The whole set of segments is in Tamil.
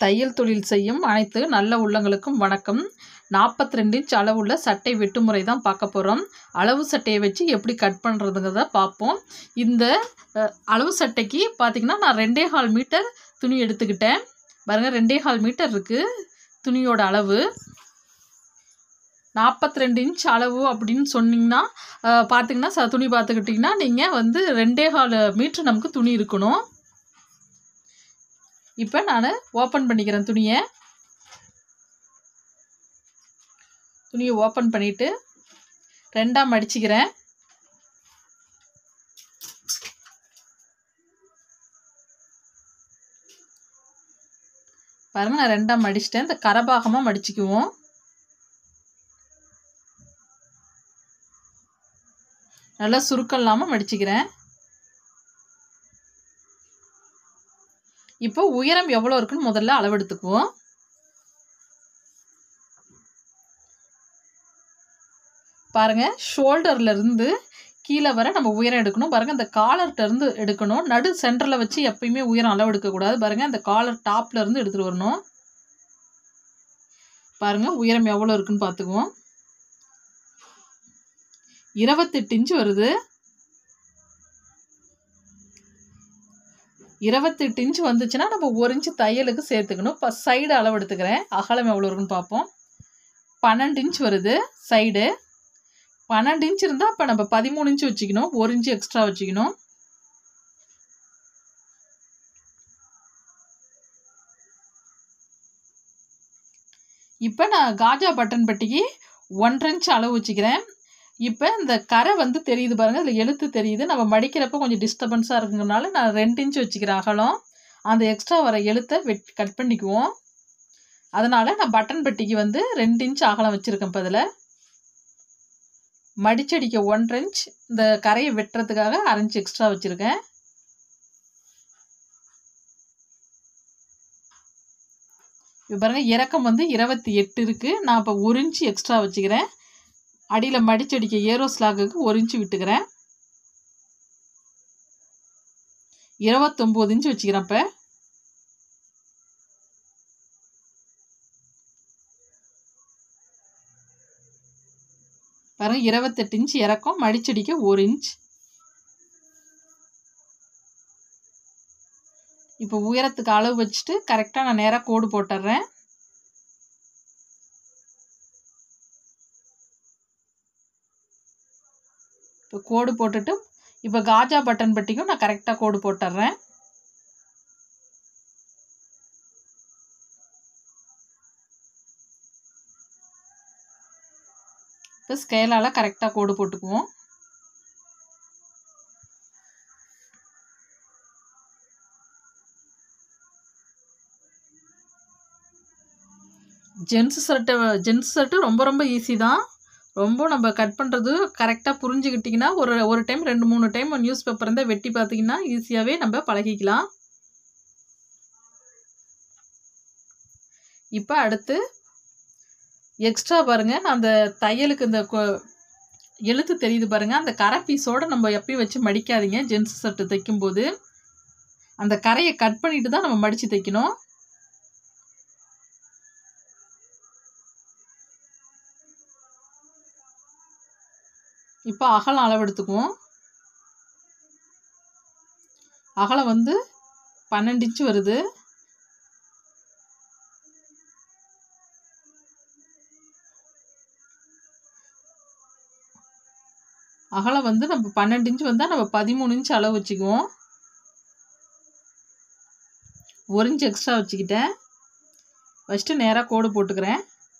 தையல் தொழில் செய்யும் அனைத்து நல்ல உள்ளங்களுக்கும் வணக்கம் நாற்பத்தி ரெண்டு இன்ச் அளவுள்ள சட்டை வெட்டுமுறை தான் பார்க்க போகிறோம் அளவு சட்டையை வச்சு எப்படி கட் பண்ணுறதுங்கிறத பார்ப்போம் இந்த அஹ், அளவு சட்டைக்கு பார்த்திங்கன்னா நான் ரெண்டே கால் மீட்டர் துணி எடுத்துக்கிட்டேன் பாருங்கள் ரெண்டே கால் மீட்டர் இருக்குது துணியோட அளவு நாற்பத்தி ரெண்டு இன்ச் அளவு அப்படின்னு சொன்னீங்கன்னா அஹ், பார்த்தீங்கன்னா ச துணி பார்த்துக்கிட்டிங்கன்னா நீங்கள் வந்து ரெண்டே கால் மீட்ரு நமக்கு துணி இருக்கணும் இப்போ நான் ஓப்பன் பண்ணிக்கிறேன் துணியை துணியை ஓப்பன் பண்ணிவிட்டு ரெண்டாக மடிச்சுக்கிறேன் பாருங்க நான் ரெண்டாக மடிச்சிட்டேன் இந்த கரபாகமாக மடிச்சுக்குவோம் நல்லா சுருக்கம் இல்லாமல் மடிச்சுக்கிறேன் இப்போ உயரம் எவ்வளோ இருக்குன்னு முதல்ல அளவெடுத்துக்குவோம் பாருங்க ஷோல்டர்ல இருந்து கீழே வர நம்ம உயரம் எடுக்கணும் பாருங்க இந்த காலர்கிட்ட இருந்து எடுக்கணும் நடு சென்டரில் வச்சு எப்பயுமே உயரம் அளவு எடுக்கக்கூடாது பாருங்க இந்த காலர் டாப்ல இருந்து எடுத்துட்டு வரணும் பாருங்க உயரம் எவ்வளோ இருக்குன்னு பார்த்துக்குவோம் இருபத்தெட்டு இன்ச்சு வருது இருபத்தெட்டு இன்ச்சு வந்துச்சுன்னா நம்ம ஒரு இன்ச்சு தையலுக்கு சேர்த்துக்கணும் இப்போ சைடு அளவு எடுத்துக்கிறேன் அகலம் எவ்வளோ இருக்குன்னு பார்ப்போம் பன்னெண்டு இன்ச் வருது சைடு பன்னெண்டு இன்ச் இருந்தால் அப்போ நம்ம பதிமூணு இன்ச்சு வச்சுக்கணும் ஒரு இன்ச்சு எக்ஸ்ட்ரா வச்சுக்கணும் இப்போ நான் காஜா பட்டன் பட்டிக்கு ஒன்றரை இன்ச் அளவு வச்சுக்கிறேன் இப்போ இந்த கரை வந்து தெரியுது பாருங்கள் இதில் எழுத்து தெரியுது நம்ம மடிக்கிறப்ப கொஞ்சம் டிஸ்டர்பன்ஸாக இருக்குங்கிறனால நான் ரெண்டு இன்ச் வச்சுக்கிறேன் அகலம் அந்த எக்ஸ்ட்ரா வர எழுத்தை வெட் கட் பண்ணிக்குவோம் அதனால் நான் பட்டன் பெட்டிக்கு வந்து ரெண்டு இன்ச் அகலம் வச்சுருக்கேன் இப்போ இதில் மடிச்சடிக்க ஒன்றரை இன்ச் இந்த கரையை வெட்டுறதுக்காக அரை இன்ச் எக்ஸ்ட்ரா வச்சுருக்கேன் இப்போ பாருங்கள் இறக்கம் வந்து இருபத்தி எட்டு இருக்குது நான் இப்போ ஒரு இன்ச்சு எக்ஸ்ட்ரா வச்சுக்கிறேன் அடியில் மடிச்சடிக்க ஏரோ ஸ்லாகுக்கு ஒரு இன்ச்சு விட்டுக்கிறேன் இருபத்தொம்போது இன்ச்சு வச்சுக்கிறேன் இப்போ பாருங்க இருபத்தெட்டு இன்ச் இறக்கம் மடிச்சடிக்க ஒரு இன்ச் இப்போ உயரத்துக்கு அளவு வச்சுட்டு கரெக்டாக நான் நேராக கோடு போட்டுடுறேன் இப்போ கோடு போட்டுட்டு இப்போ காஜா பட்டன் பட்டிக்கும் நான் கரெக்டாக கோடு போட்டுடுறேன் இப்போ ஸ்கேலால் கரெக்டாக கோடு போட்டுக்குவோம் ஜென்ஸ் ஷர்ட்டை ஜென்ஸ் ஷர்ட்டு ரொம்ப ரொம்ப ஈஸி தான் ரொம்ப நம்ம கட் பண்ணுறது கரெக்டாக புரிஞ்சுக்கிட்டிங்கன்னா ஒரு ஒரு டைம் ரெண்டு மூணு டைம் நியூஸ் பேப்பர் இருந்தால் வெட்டி பார்த்தீங்கன்னா ஈஸியாகவே நம்ம பழகிக்கலாம் இப்போ அடுத்து எக்ஸ்ட்ரா பாருங்கள் நான் அந்த தையலுக்கு இந்த கொ- எழுத்து தெரியுது பாருங்கள் அந்த கரை பீஸோடு நம்ம எப்பயும் வச்சு மடிக்காதீங்க ஜென்ஸ் ஷர்ட்டு தைக்கும்போது அந்த கரையை கட் பண்ணிட்டு தான் நம்ம மடித்து தைக்கணும் இப்போ அகலம் அளவு எடுத்துக்குவோம் அகலம் வந்து பன்னெண்டு இன்ச்சு வருது அகலம் வந்து நம்ம பன்னெண்டு இன்ச்சு வந்தால் நம்ம பதிமூணு இன்ச் அளவு வச்சுக்குவோம் ஒரு இன்ச் எக்ஸ்ட்ரா வச்சுக்கிட்டேன் ஃபஸ்ட்டு நேராக கோடு போட்டுக்கிறேன்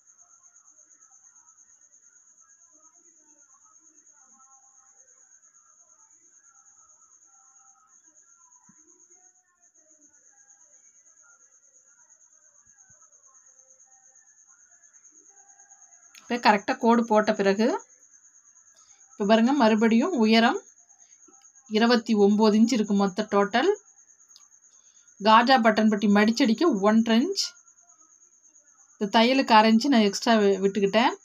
இப்போ கரெக்டாக கோடு போட்ட பிறகு இப்போ பாருங்கள் மறுபடியும் உயரம் இருபத்தி ஒம்பது இன்ச் இருக்குது மொத்த டோட்டல் காஜா பட்டன் பட்டி மடிச்சடிக்க ஒன்றரை இன்ச் இந்த தையலுக்கு அரை இன்ச்சு நான் எக்ஸ்ட்ரா விட்டுக்கிட்டேன்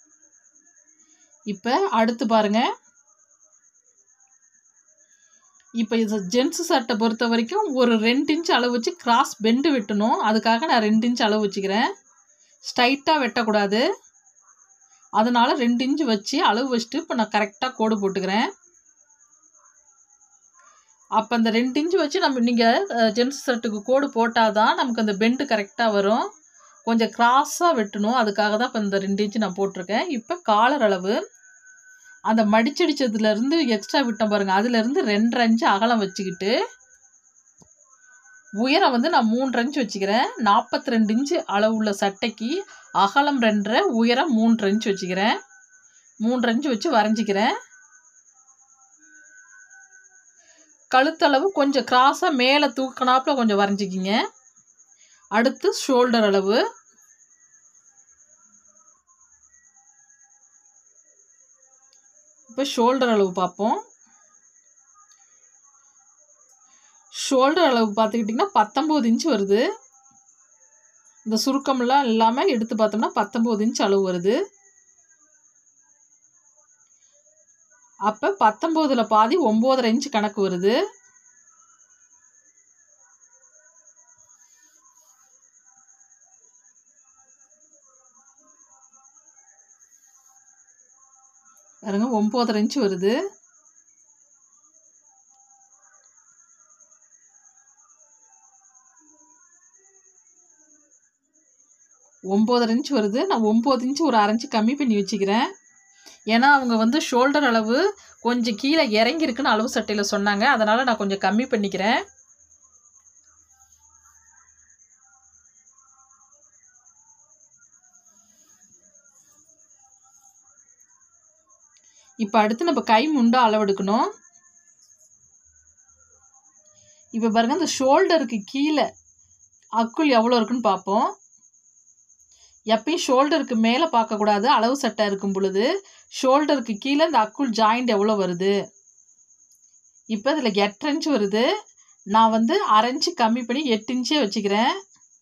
இப்போ அடுத்து பாருங்க இப்போ இது ஜென்ஸு சட்டை பொறுத்த வரைக்கும் ஒரு ரெண்டு இன்ச் அளவு வச்சு கிராஸ் பெண்டு வெட்டணும் அதுக்காக நான் ரெண்டு இன்ச் அளவு வச்சுக்கிறேன் ஸ்ட்ரைட்டாக வெட்டக்கூடாது அதனால் ரெண்டு இன்ச் வச்சு அளவு வச்சுட்டு இப்போ நான் கரெக்டாக கோடு போட்டுக்கிறேன் அப்போ அந்த ரெண்டு இன்ச் வச்சு நம்ம நீங்கள் ஜென்ஸ் ஷர்ட்டுக்கு கோடு போட்டால் தான் நமக்கு அந்த பெண்டு கரெக்டாக வரும் கொஞ்சம் கிராஸாக வெட்டணும் அதுக்காக தான் இப்போ இந்த ரெண்டு இன்ச்சு நான் போட்டிருக்கேன் இப்போ காலர் அளவு அந்த மடிச்சடிச்சதுலேருந்து எக்ஸ்ட்ரா விட்டோம் பாருங்கள் அதுலேருந்து ரெண்டரை இன்ச்சு அகலம் வச்சுக்கிட்டு உயரம் வந்து நான் மூன்றரை இன்ச்சு வச்சுக்கிறேன் நாற்பத்தி ரெண்டு இன்ச்சு அளவுள்ள சட்டைக்கு அகலம் ரெண்டரை உயரம் மூன்றரை இன்ச்சு வச்சுக்கிறேன் மூன்றரை இன்ச்சு வச்சு வரைஞ்சிக்கிறேன் கழுத்தளவு கொஞ்சம் கிராஸாக மேலே தூக்கினாப்புல கொஞ்சம் வரைஞ்சிக்கிங்க அடுத்து ஷோல்டர் அளவு இப்போ ஷோல்டர் அளவு பார்ப்போம் ஷோல்டர் அளவு பார்த்துக்கிட்டிங்கன்னா பத்தொம்போது இன்ச் வருது இந்த சுருக்கம்லாம் இல்லாமல் எடுத்து பார்த்தோம்னா பத்தொம்போது இன்ச் அளவு வருது அப்போ பத்தொம்போதில் பாதி ஒம்போதரை இன்ச் கணக்கு வருது பாருங்க ஒம்போதரை இன்ச் வருது ஒம்போதரை இன்ச் வருது நான் ஒம்பது இன்ச் ஒரு அரை இன்ச்சு கம்மி பண்ணி வச்சுக்கிறேன் ஏன்னா அவங்க வந்து ஷோல்டர் அளவு கொஞ்சம் கீழே இறங்கியிருக்குன்னு அளவு சட்டையில் சொன்னாங்க அதனால் நான் கொஞ்சம் கம்மி பண்ணிக்கிறேன் இப்போ அடுத்து நம்ம கை முண்டா அளவெடுக்கணும் இப்போ பாருங்க இந்த ஷோல்டருக்கு கீழே அக்குள் எவ்வளோ இருக்குன்னு பார்ப்போம் எப்பயும் ஷோல்டருக்கு மேலே பார்க்கக்கூடாது அளவு சட்டை இருக்கும் பொழுது ஷோல்டருக்கு கீழே இந்த அக்குள் ஜாயிண்ட் எவ்வளோ வருது இப்போ இதில் எட்டு இன்ச் வருது நான் வந்து அரை இன்ச்சு கம்மி பண்ணி எட்டு இன்ச்சே வச்சுக்கிறேன்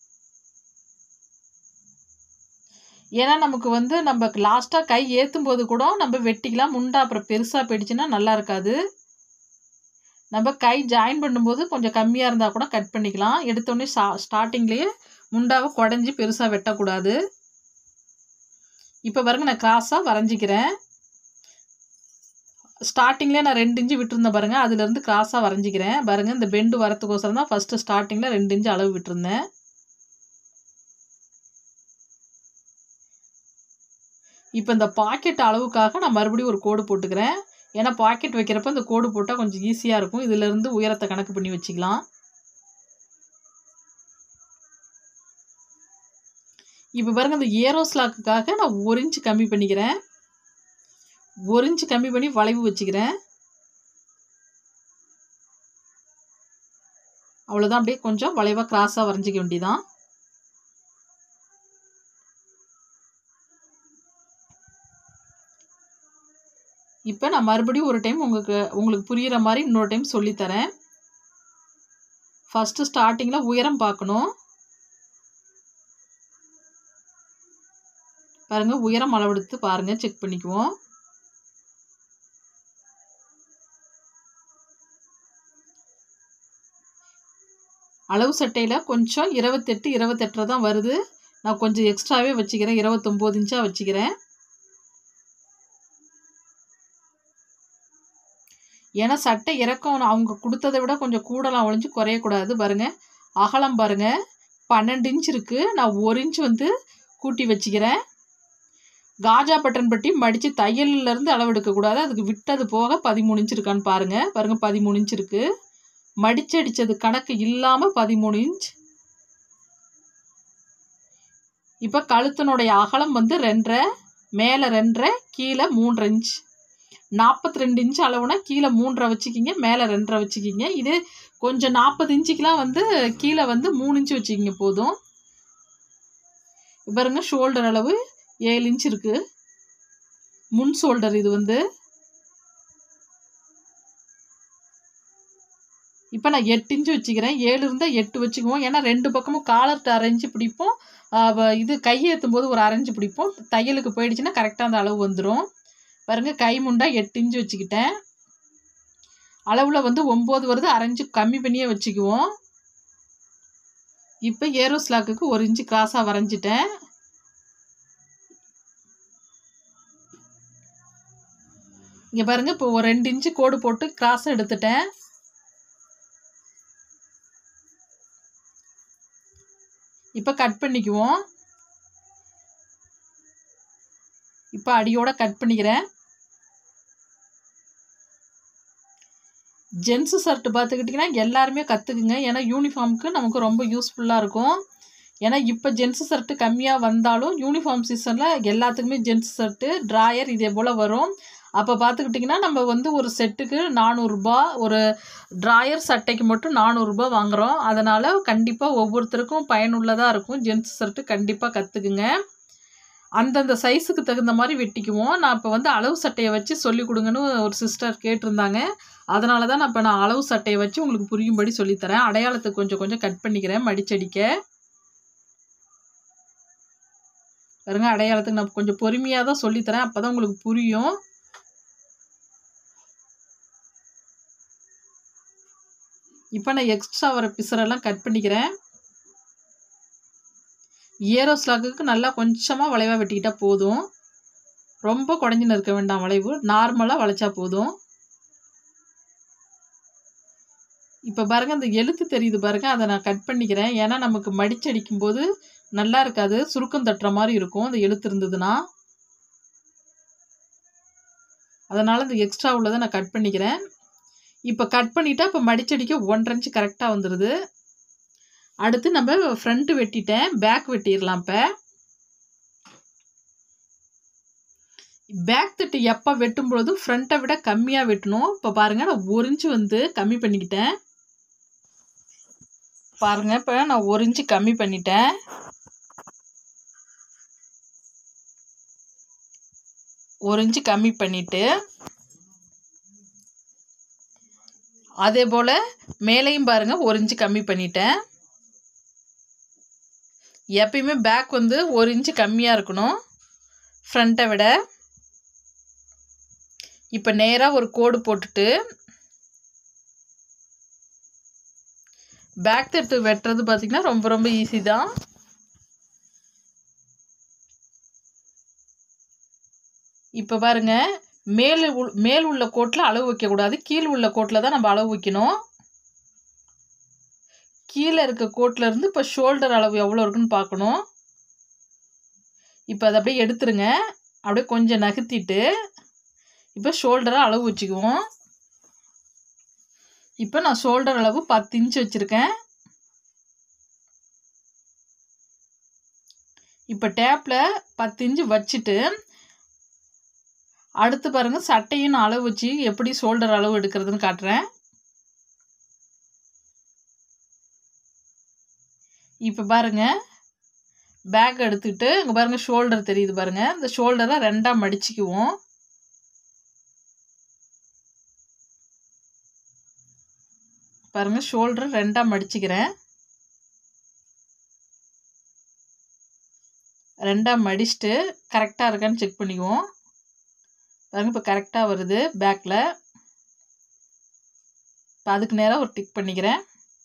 ஏன்னா நமக்கு வந்து நம்ம லாஸ்ட்டாக கை ஏற்றும் போது கூட நம்ம வெட்டிக்கலாம் முண்டா அப்புறம் பெருசாக போயிடுச்சுன்னா நல்லா இருக்காது நம்ம கை ஜாயின் பண்ணும்போது கொஞ்சம் கம்மியாக இருந்தால் கூட கட் பண்ணிக்கலாம் எடுத்தோடனே ஸ்டா ஸ்டார்டிங்லேயே முண்டாவை குடஞ்சி பெருசாக வெட்டக்கூடாது இப்போ பாருங்க நான் கிராஸாக வரைஞ்சிக்கிறேன் ஸ்டார்டிங்லேயே நான் ரெண்டு இன்ச்சு விட்டுருந்தேன் பாருங்கள் அதுலேருந்து கிராஸாக வரைஞ்சிக்கிறேன் பாருங்கள் இந்த பெண்டு வரத்துக்கோசரம் தான் ஃபஸ்ட்டு ஸ்டார்டிங்கில் ரெண்டு இன்ச்சு அளவு விட்டுருந்தேன் இப்போ இந்த பாக்கெட் அளவுக்காக நான் மறுபடியும் ஒரு கோடு போட்டுக்கிறேன் ஏன்னா பாக்கெட் வைக்கிறப்ப இந்த கோடு போட்டால் கொஞ்சம் ஈஸியாக இருக்கும் இதிலேருந்து உயரத்தை கணக்கு பண்ணி வச்சுக்கலாம் இப்போ பாருங்க இந்த ஏரோ ஸ்லாக்குக்காக நான் ஒரு இன்ச்சு கம்மி பண்ணிக்கிறேன் ஒரு இன்ச்சு கம்மி பண்ணி வளைவு வச்சுக்கிறேன் அவ்வளோதான் அப்படியே கொஞ்சம் வளைவாக கிராஸாக வரைஞ்சிக்க வேண்டியதான் இப்போ நான் மறுபடியும் ஒரு டைம் உங்களுக்கு உங்களுக்கு புரிகிற மாதிரி இன்னொரு டைம் சொல்லித்தரேன் ஃபஸ்ட்டு ஸ்டார்டிங்கில் உயரம் பார்க்கணும் பாருங்கள் உயரம் அளவெடுத்து பாருங்கள் செக் பண்ணிக்குவோம் அளவு சட்டையில் கொஞ்சம் இருபத்தெட்டு இருபத்தெட்டரை தான் வருது நான் கொஞ்சம் எக்ஸ்ட்ராவே வச்சுக்கிறேன் இருபத்தொம்போது இன்ச்சாக வச்சுக்கிறேன் ஏன்னா சட்டை இறக்கம் அவங்க கொடுத்ததை விட கொஞ்சம் கூடலாம் ஒழிஞ்சு குறையக்கூடாது பாருங்கள் அகலம் பாருங்கள் பன்னெண்டு இன்ச் இருக்குது நான் ஒரு இன்ச் வந்து கூட்டி வச்சுக்கிறேன் காஜா பட்டன் பட்டி மடித்து தையல்லேருந்து அளவு எடுக்கக்கூடாது அதுக்கு விட்டது போக பதிமூணு இன்ச் இருக்கான்னு பாருங்கள் பாருங்கள் பதிமூணு இன்ச் இருக்குது மடிச்சு அடித்தது கணக்கு இல்லாமல் பதிமூணு இன்ச் இப்போ கழுத்தினுடைய அகலம் வந்து ரெண்டரை மேலே ரெண்டரை கீழே மூன்றரை இன்ச் நாற்பத்தி ரெண்டு இன்ச் அளவுனா கீழே மூன்றரை வச்சுக்கிங்க மேலே ரெண்டரை வச்சுக்கிங்க இது கொஞ்சம் நாற்பது இன்ச்சுக்கெலாம் வந்து கீழே வந்து மூணு இன்ச்சு வச்சுக்கிங்க போதும் பாருங்க ஷோல்டர் அளவு ஏழு இன்ச் இருக்குது முன் ஷோல்டர் இது வந்து இப்போ நான் எட்டு இன்ச்சு வச்சுக்கிறேன் ஏழு இருந்தால் எட்டு வச்சுக்குவோம் ஏன்னா ரெண்டு பக்கமும் காலர்ட்டு அரைஞ்சு பிடிப்போம் இது கையேற்றும் போது ஒரு அரைஞ்சு பிடிப்போம் தையலுக்கு போயிடுச்சுன்னா கரெக்டாக அந்த அளவு வந்துடும் பாருங்கள் கை முண்டா எட்டு இன்ச்சு வச்சுக்கிட்டேன் அளவில் வந்து ஒம்பது வருது அரைஞ்சு கம்மி பண்ணியே வச்சுக்குவோம் இப்போ ஏரோ ஸ்லாக்குக்கு ஒரு இன்ச்சு கிராஸாக வரைஞ்சிட்டேன் இங்கே பாருங்கள் இப்போ ஒரு ரெண்டு இன்ச்சு கோடு போட்டு கிராஸை எடுத்துட்டேன் இப்போ கட் பண்ணிக்குவோம் இப்போ அடியோட கட் பண்ணிக்கிறேன் ஜென்ஸு ஷர்ட் பார்த்துக்கிட்டிங்கன்னா எல்லாருமே கற்றுக்குங்க ஏன்னா யூனிஃபார்முக்கு நமக்கு ரொம்ப யூஸ்ஃபுல்லாக இருக்கும் ஏன்னா இப்போ ஜென்ஸு ஷர்ட்டு கம்மியாக வந்தாலும் யூனிஃபார்ம் சீசனில் எல்லாத்துக்குமே ஜென்ஸ் ஷர்ட்டு ட்ராயர் இதே போல் வரும் அப்போ பார்த்துக்கிட்டிங்கன்னா நம்ம வந்து ஒரு செட்டுக்கு நானூறுரூபா ஒரு ட்ராயர் சட்டைக்கு மட்டும் நானூறுரூபா வாங்குகிறோம் அதனால் கண்டிப்பாக ஒவ்வொருத்தருக்கும் பயனுள்ளதாக இருக்கும் ஜென்ஸ் ஷர்ட்டு கண்டிப்பாக கற்றுக்குங்க அந்தந்த சைஸுக்கு தகுந்த மாதிரி வெட்டிக்குவோம் நான் இப்போ வந்து அளவு சட்டையை வச்சு சொல்லி கொடுங்கன்னு ஒரு சிஸ்டர் கேட்டிருந்தாங்க அதனால தான் நான் இப்போ நான் அளவு சட்டையை வச்சு உங்களுக்கு புரியும்படி சொல்லித்தரேன் அடையாளத்துக்கு கொஞ்சம் கொஞ்சம் கட் பண்ணிக்கிறேன் மடிச்சடிக்க பாருங்க அடையாளத்துக்கு நான் கொஞ்சம் பொறுமையாக தான் சொல்லித்தரேன் அப்போ தான் உங்களுக்கு புரியும் இப்போ நான் எக்ஸ்ட்ரா வர பிசரெல்லாம் கட் பண்ணிக்கிறேன் ஏரோ ஸ்லாக்குக்கு நல்லா கொஞ்சமாக வளைவாக வெட்டிக்கிட்டால் போதும் ரொம்ப குடஞ்சின்னு இருக்க வேண்டாம் வளைவு நார்மலாக வளைச்சா போதும் இப்போ பாருங்கள் அந்த எழுத்து தெரியுது பாருங்கள் அதை நான் கட் பண்ணிக்கிறேன் ஏன்னா நமக்கு மடிச்சடிக்கும் போது நல்லா இருக்காது சுருக்கம் தட்டுற மாதிரி இருக்கும் அந்த எழுத்து இருந்ததுன்னா அதனால் இந்த எக்ஸ்ட்ரா உள்ளதை நான் கட் பண்ணிக்கிறேன் இப்போ கட் பண்ணிட்டா இப்போ மடிச்சடிக்க ஒன்றரை இன்ச்சு கரெக்டாக வந்துடுது அடுத்து நம்ம ஃப்ரண்ட்டு வெட்டிட்டேன் பேக் வெட்டிடலாம் இப்போ பேக் தட்டு எப்போ வெட்டும் பொழுது ஃப்ரண்ட்டை விட கம்மியாக வெட்டணும் இப்போ பாருங்கள் நான் ஒரு இன்ச்சு வந்து கம்மி பண்ணிக்கிட்டேன் பாருங்கள் இப்போ நான் ஒரு இன்ச்சு கம்மி பண்ணிட்டேன் ஒரு இன்ச்சு கம்மி பண்ணிவிட்டு அதே போல் மேலேயும் பாருங்கள் ஒரு இன்ச்சு கம்மி பண்ணிட்டேன் எப்பயுமே பேக் வந்து ஒரு இன்ச்சு கம்மியாக இருக்கணும் ஃப்ரண்ட்டை விட இப்போ நேராக ஒரு கோடு போட்டுட்டு பேக் தட்டு வெட்டுறது பார்த்திங்கன்னா ரொம்ப ரொம்ப ஈஸி தான் இப்போ பாருங்க மேல் உள் மேல் உள்ள கோட்டில் அளவு வைக்கக்கூடாது கீழ் உள்ள கோட்டில் தான் நம்ம அளவு வைக்கணும் கீழே இருக்க கோட்டில் இருந்து இப்போ ஷோல்டர் அளவு எவ்வளோ இருக்குன்னு பார்க்கணும் இப்போ அதை அப்படியே எடுத்துருங்க அப்படியே கொஞ்சம் நகர்த்திட்டு இப்போ ஷோல்டரை அளவு வச்சுக்குவோம் இப்போ நான் ஷோல்டர் அளவு பத்து இன்ச் வச்சுருக்கேன் இப்போ டேப்பில் பத்து இன்ச்சு வச்சுட்டு அடுத்து பாருங்கள் சட்டையும் நான் அளவு வச்சு எப்படி ஷோல்டர் அளவு எடுக்கிறதுன்னு காட்டுறேன் இப்போ பாருங்கள் பேக் எடுத்துக்கிட்டு இங்கே பாருங்கள் ஷோல்டர் தெரியுது பாருங்கள் இந்த ஷோல்டரை ரெண்டாக மடிச்சுக்குவோம் பாருங்கள் ஷோல்டர் ரெண்டாக மடிச்சுக்கிறேன் ரெண்டாக மடிச்சுட்டு கரெக்டாக இருக்கான்னு செக் பண்ணிக்குவோம் பாருங்கள் இப்போ கரெக்டாக வருது பேக்கில் இப்போ அதுக்கு நேராக ஒரு டிக் பண்ணிக்கிறேன்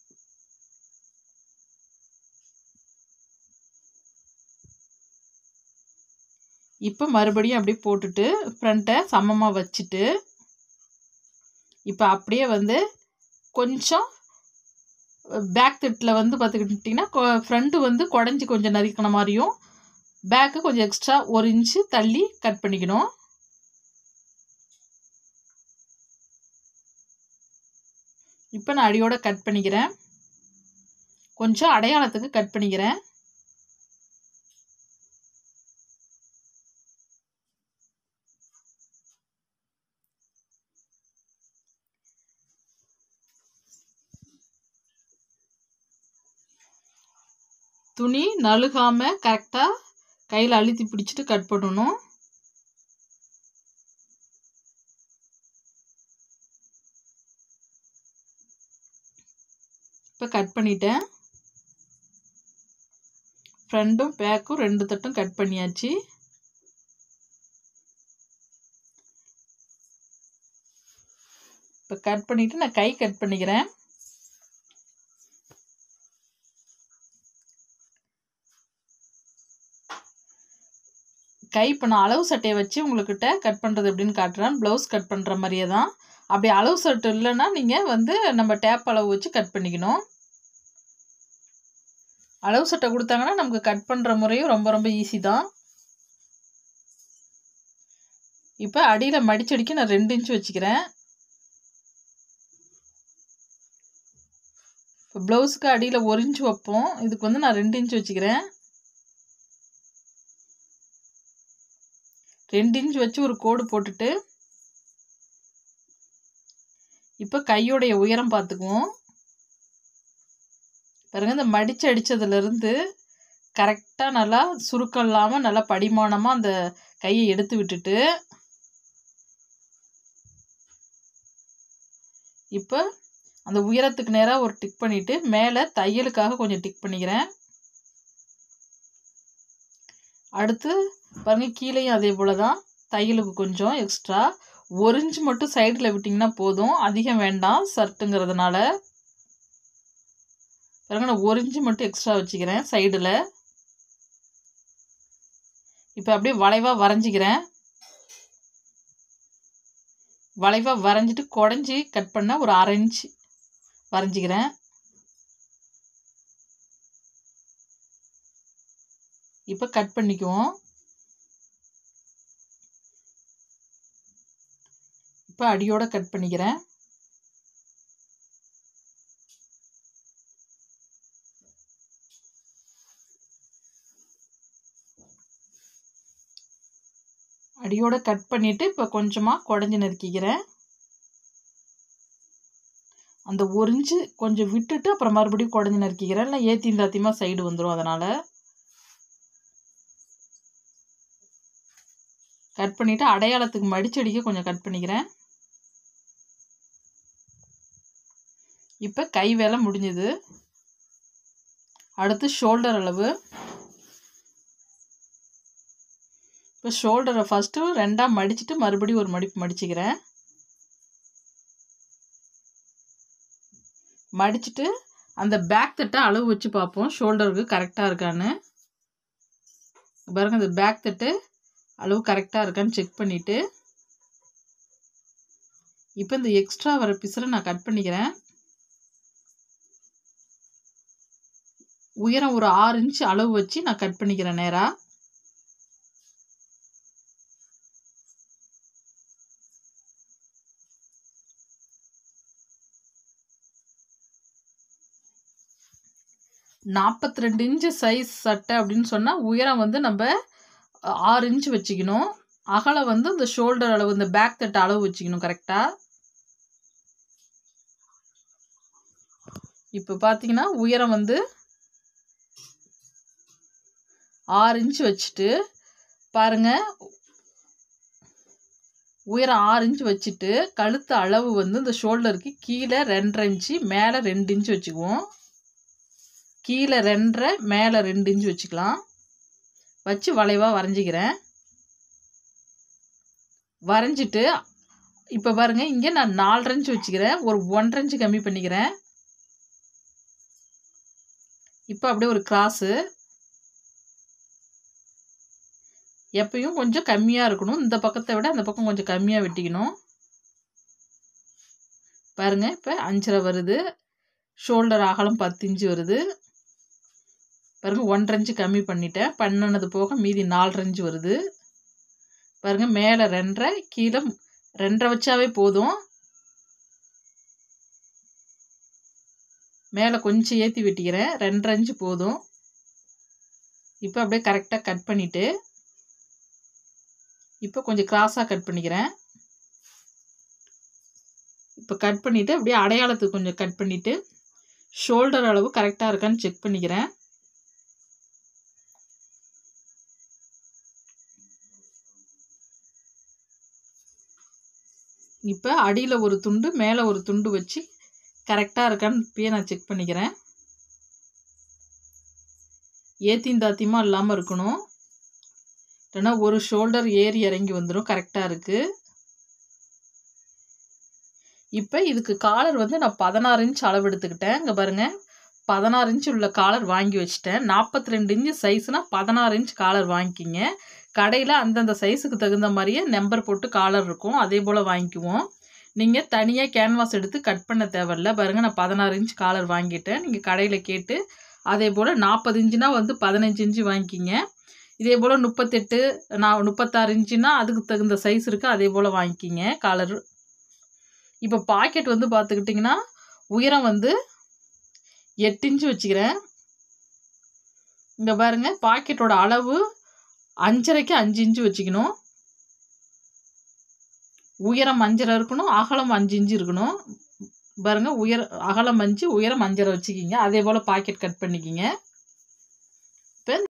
இப்போ மறுபடியும் அப்படியே போட்டுட்டு ஃப்ரண்ட்டை சமமாக வச்சுட்டு இப்போ அப்படியே வந்து கொஞ்சம் பேக் திட்டில் வந்து பார்த்துக்கிட்டிங்கன்னா ஃப்ரண்ட்டு வந்து குடஞ்சி கொஞ்சம் நறுக்கின மாதிரியும் பேக்கு கொஞ்சம் எக்ஸ்ட்ரா ஒரு இன்ச்சு தள்ளி கட் பண்ணிக்கணும் இப்போ நான் அடியோட கட் பண்ணிக்கிறேன் கொஞ்சம் அடையாளத்துக்கு கட் பண்ணிக்கிறேன் துணி நழுகாமல் கரெக்டாக கையில் அழுத்தி பிடிச்சிட்டு கட் பண்ணணும் இப்போ கட் பண்ணிட்டேன் ஃப்ரண்ட்டும் பேக்கும் ரெண்டு தட்டும் கட் பண்ணியாச்சு இப்போ இப்போ கட் பண்ணிவிட்டு நான் கை கட் பண்ணிக்கிறேன் கை இப்போ நான் அளவு சட்டையை வச்சு உங்கள்கிட்ட கட் பண்ணுறது எப்படின்னு காட்டுறேன் ப்ளவுஸ் கட் பண்ணுற மாதிரியே தான் அப்படி அளவு சட்டை இல்லைன்னா நீங்கள் வந்து நம்ம டேப் அளவு வச்சு கட் பண்ணிக்கணும் அளவு சட்டை கொடுத்தாங்கன்னா நமக்கு கட் பண்ணுற முறையும் ரொம்ப ரொம்ப ஈஸி தான் இப்போ அடியில் மடிச்சடிக்கு நான் ரெண்டு இன்ச் வச்சுக்கிறேன் இப்போ ப்ளவுஸுக்கு அடியில் ஒரு இன்ச் வைப்போம் இதுக்கு வந்து நான் ரெண்டு இன்ச் வச்சுக்கிறேன் ரெண்டு இன்ச் வச்சு ஒரு கோடு போட்டுட்டு இப்போ கையோடைய உயரம் பார்த்துக்குவோம் பாருங்க இந்த மடித்து அடித்ததுலேருந்து கரெக்டாக நல்லா சுருக்கம் இல்லாமல் நல்லா படிமானமாக அந்த கையை எடுத்து விட்டுட்டு இப்போ அந்த உயரத்துக்கு நேராக ஒரு டிக் பண்ணிவிட்டு மேலே தையலுக்காக கொஞ்சம் டிக் பண்ணிக்கிறேன் அடுத்து பாருங்கள் கீழேயும் அதே போல் தான் தையலுக்கு கொஞ்சம் எக்ஸ்ட்ரா ஒரு இன்ச் மட்டும் சைடில் விட்டிங்கன்னா போதும் அதிகம் வேண்டாம் சர்ட்டுங்கிறதுனால பாருங்க நான் ஒரு இன்ச்சு மட்டும் எக்ஸ்ட்ரா வச்சுக்கிறேன் சைடில் இப்போ அப்படியே வளைவாக வரைஞ்சிக்கிறேன் வளைவாக வரைஞ்சிட்டு குடஞ்சி கட் பண்ண ஒரு அரை இன்ச் வரைஞ்சிக்கிறேன் இப்போ கட் பண்ணிக்குவோம் இப்போ அடியோட கட் பண்ணிக்கிறேன் அடியோட கட் பண்ணிவிட்டு இப்போ கொஞ்சமாக குடஞ்சி நறுக்கிக்கிறேன் அந்த ஒரு இன்ச்சு கொஞ்சம் விட்டுட்டு அப்புறம் மறுபடியும் குடஞ்சி நறுக்கிக்கிறேன் இல்லை ஏற்றி தாத்தியமாக சைடு வந்துடும் அதனால் கட் பண்ணிவிட்டு அடையாளத்துக்கு மடிச்சடிக்க கொஞ்சம் கட் பண்ணிக்கிறேன் இப்போ கை வேலை முடிஞ்சுது அடுத்து ஷோல்டர் அளவு இப்போ ஷோல்டரை ஃபஸ்ட்டு ரெண்டாக மடிச்சுட்டு மறுபடியும் ஒரு மடிப்பு மடிச்சுக்கிறேன் மடிச்சுட்டு அந்த பேக் தட்டை அளவு வச்சு பார்ப்போம் ஷோல்டருக்கு கரெக்டாக இருக்கான்னு பாருங்க அந்த பேக் தட்டு அளவு கரெக்டாக இருக்கான்னு செக் பண்ணிவிட்டு இப்போ இந்த எக்ஸ்ட்ரா வர பிசரை நான் கட் பண்ணிக்கிறேன் உயரம் ஒரு ஆறு இன்ச் அளவு வச்சு நான் கட் பண்ணிக்கிறேன் நேராக நாற்பத்தி ரெண்டு இன்ச்சு சைஸ் சட்டை அப்படின்னு சொன்னால் உயரம் வந்து நம்ம ஆறு இன்ச் வச்சுக்கணும் அகலம் வந்து இந்த ஷோல்டர் அளவு இந்த பேக் தட்டு அளவு வச்சுக்கணும் கரெக்டாக இப்போ பார்த்தீங்கன்னா உயரம் வந்து ஆறு இன்ச் வச்சுட்டு பாருங்கள் உயரம் ஆறு இன்ச் வச்சுட்டு கழுத்து அளவு வந்து இந்த ஷோல்டருக்கு கீழே ரெண்டரை இன்ச்சு மேலே ரெண்டு இன்ச் வச்சுக்குவோம் கீழே ரெண்டரை மேலே ரெண்டு இன்ச் வச்சுக்கலாம் வச்சு வளைவாக வரைஞ்சிக்கிறேன் வரைஞ்சிட்டு இப்போ பாருங்கள் இங்கே நான் நாலரை இன்ச் வச்சுக்கிறேன் ஒரு ஒன்றரை இன்ச்சு கம்மி பண்ணிக்கிறேன் இப்போ அப்படியே ஒரு கிராஸு எப்பயும் கொஞ்சம் கம்மியாக இருக்கணும் இந்த பக்கத்தை விட அந்த பக்கம் கொஞ்சம் கம்மியாக வெட்டிக்கணும் பாருங்கள் இப்போ அஞ்சரை வருது ஷோல்டர் அகலம் பத்து இன்ச்சு வருது பாருங்கள் ஒன்றரை இன்ச்சு கம்மி பண்ணிட்டேன் பண்ணினது போக மீதி நாலரை இன்ச்சு வருது பாருங்கள் மேலே ரெண்டரை கீழே ரெண்டரை வச்சாவே போதும் மேலே கொஞ்சம் ஏற்றி வெட்டிக்கிறேன் ரெண்டரை இன்ச்சு போதும் இப்போ அப்படியே கரெக்டாக கட் பண்ணிவிட்டு இப்போ கொஞ்சம் கிராஸாக கட் பண்ணிக்கிறேன் இப்போ கட் பண்ணிவிட்டு அப்படியே அடையாளத்துக்கு கொஞ்சம் கட் பண்ணிவிட்டு ஷோல்டர் அளவு கரெக்டாக இருக்கான்னு செக் பண்ணிக்கிறேன் இப்போ அடியில் ஒரு துண்டு மேலே ஒரு துண்டு வச்சு கரெக்டாக இருக்கான்னு இப்பயே நான் செக் பண்ணிக்கிறேன் ஏத்தியும் தாத்தியமாக இல்லாமல் இருக்கணும் இல்லைன்னா ஒரு ஷோல்டர் ஏறி இறங்கி வந்துடும் கரெக்டாக இருக்குது இப்போ இதுக்கு காலர் வந்து நான் பதினாறு இன்ச் அளவு எடுத்துக்கிட்டேன் இங்கே பாருங்கள் பதினாறு இன்ச் உள்ள காலர் வாங்கி வச்சுட்டேன் நாற்பத்தி ரெண்டு இன்ச்சு சைஸ்னால் பதினாறு இன்ச் காலர் வாங்கிக்கிங்க கடையில் அந்தந்த சைஸுக்கு தகுந்த மாதிரியே நம்பர் போட்டு காலர் இருக்கும் அதே போல் வாங்கிக்குவோம் நீங்கள் தனியாக கேன்வாஸ் எடுத்து கட் பண்ண தேவையில்ல பாருங்கள் நான் பதினாறு இன்ச் காலர் வாங்கிட்டேன் நீங்கள் கடையில் கேட்டு அதே போல் நாற்பது இன்ச்சுனா வந்து பதினஞ்சு இன்ச்சு வாங்கிக்கிங்க இதே போல் முப்பத்தெட்டு நான் முப்பத்தாறு இன்ச்சுனா அதுக்கு தகுந்த சைஸ் இருக்குது அதே போல் வாங்கிக்கிங்க காலர் இப்போ பாக்கெட் வந்து பார்த்துக்கிட்டிங்கன்னா உயரம் வந்து எட்டு இன்ச்சு வச்சுக்கிறேன் இங்கே பாருங்கள் பாக்கெட்டோட அளவு அஞ்சரைக்கு அஞ்சு இன்ச்சு வச்சுக்கணும் உயரம் அஞ்சரை இருக்கணும் அகலம் அஞ்சு இன்ச்சு இருக்கணும் பாருங்க உயர அகலம் அஞ்சு உயரம் அஞ்சரை வச்சுக்கிங்க அதே போல் பாக்கெட் கட் பண்ணிக்கிங்க